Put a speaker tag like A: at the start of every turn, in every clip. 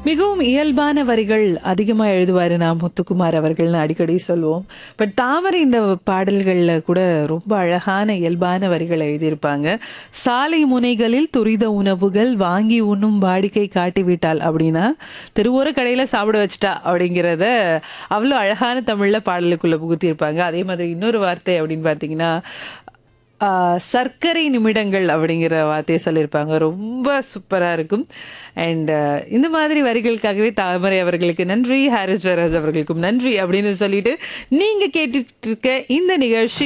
A: மிகவும் இயல்பான வரிகள் அதிகமா எழுதுவாரு நான் முத்துக்குமார் அவர்கள்னு அடிக்கடி சொல்லுவோம் பட் தாமரை இந்த பாடல்கள்ல கூட ரொம்ப அழகான இயல்பான வரிகள் எழுதியிருப்பாங்க சாலை முனைகளில் துரித உணவுகள் வாங்கி உண்ணும் வாடிக்கை காட்டிவிட்டாள் அப்படின்னா திருவோர கடையில சாப்பிட வச்சுட்டா அப்படிங்கிறத அவ்வளோ அழகான தமிழ்ல பாடலுக்குள்ள புகுத்தியிருப்பாங்க அதே மாதிரி இன்னொரு வார்த்தை அப்படின்னு பார்த்தீங்கன்னா ஆஹ் சர்க்கரை நிமிடங்கள் அப்படிங்கிற வார்த்தையை சொல்லியிருப்பாங்க ரொம்ப சூப்பராக இருக்கும் அண்ட் இந்த மாதிரி வரிகளுக்காகவே தாமரை அவர்களுக்கு நன்றி ஹாரிஸ் ஜெயராஜ் அவர்களுக்கும் நன்றி அப்படின்னு சொல்லிட்டு நீங்க கேட்டுட்டு இருக்க இந்த நிகழ்ச்சி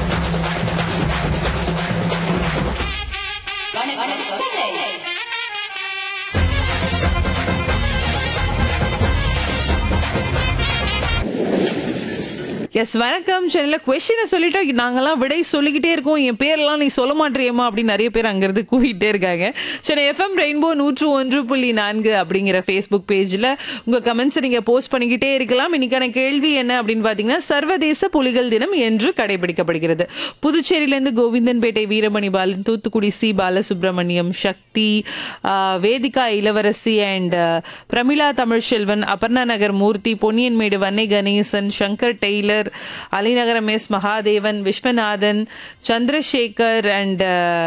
A: எஸ் வணக்கம் சேனல்ல கொஸ்டினை சொல்லிட்டு நாங்கெல்லாம் விடை சொல்லிக்கிட்டே இருக்கோம் என் பேரெல்லாம் நீ சொல்ல மாட்டேறியம்மா அப்படின்னு நிறைய பேர் அங்கிருந்து கூவிட்டே இருக்காங்க சென்னை எஃப்எம் ரெயின்போ நூற்று ஒன்று புள்ளி நான்கு அப்படிங்கிற ஃபேஸ்புக் பேஜில் உங்க கமெண்ட்ஸை நீங்க போஸ்ட் பண்ணிக்கிட்டே இருக்கலாம் இன்னைக்கான கேள்வி என்ன அப்படின்னு பார்த்தீங்கன்னா சர்வதேச புலிகள் தினம் என்று கடைபிடிக்கப்படுகிறது புதுச்சேரியிலேருந்து கோவிந்தன்பேட்டை வீரமணி பாலன் தூத்துக்குடி சி பாலசுப்ரமணியம் சக்தி ஆஹ், Vedika Ilavarasi and Pramila Tamilselvan Aparna Nagar Moorthy Ponniyanmedu Vannai Ganesan Shankar tailor Alinagaram S Mahadevan Viswanathan Chandrasekar and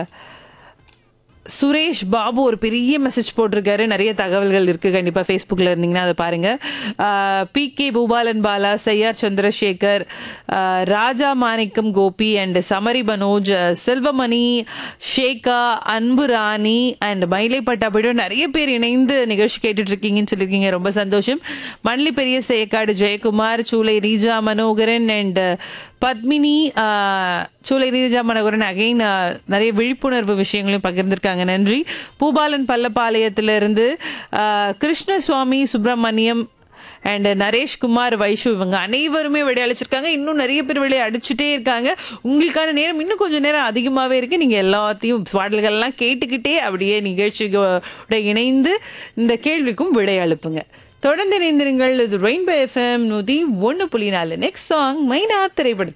A: Suresh Babu ஒரு பெரிய மெசேஜ் போட்டிருக்காரு நிறைய தகவல்கள் இருக்கு கண்டிப்பா ஃபேஸ்புக்கில் இருந்தீங்கன்னா அதை பாருங்க பி கே பூபாலன் பாலா சையார் சந்திரசேகர் ஆஹ், ராஜா மாணிக்கம் கோபி அண்ட் சமரி மனோஜ் அஹ், செல்வமணி ஷேகா அன்பு ராணி அண்ட் மயிலை பட்டாபிடம் நிறைய பேர் இணைந்து நிகழ்ச்சி கேட்டுட்டு இருக்கீங்கன்னு சொல்லியிருக்கீங்க ரொம்ப சந்தோஷம் மண்லி பெரிய சேக்காடு ஜெயக்குமார் சூளை ரீஜா மனோகரன் அண்ட் பத்மினி ஆஹ், சூளை ரீஜா மனோகரன் அகைன் நிறைய விழிப்புணர்வு விஷயங்களையும் பகிர்ந்திருக்காங்க நன்றி பூபாலன் பல்லப்பாளையத்திலிருந்து ஆஹ், கிருஷ்ணசுவாமி சுப்பிரமணியம் அண்ட் நரேஷ்குமார் வைஷு இவங்க அனைவருமே விளையாடிச்சிருக்காங்க இன்னும் நிறைய பேர் விளைய அடிச்சுட்டே இருக்காங்க உங்களுக்கான நேரம் இன்னும் கொஞ்சம் நேரம் அதிகமாகவே இருக்கு நீங்க எல்லாத்தையும் பாடல்கள்லாம் கேட்டுக்கிட்டே அப்படியே நிகழ்ச்சியோட இணைந்து இந்த கேள்விக்கும் விடை அனுப்புங்க தொடர்ந்து இணைந்திருங்கள் இது ரெயின்போ எஃப்எம் நூத்தி ஒன்று புள்ளி நாலு நெக்ஸ்ட் சாங் மைனா திரைப்படத்தில்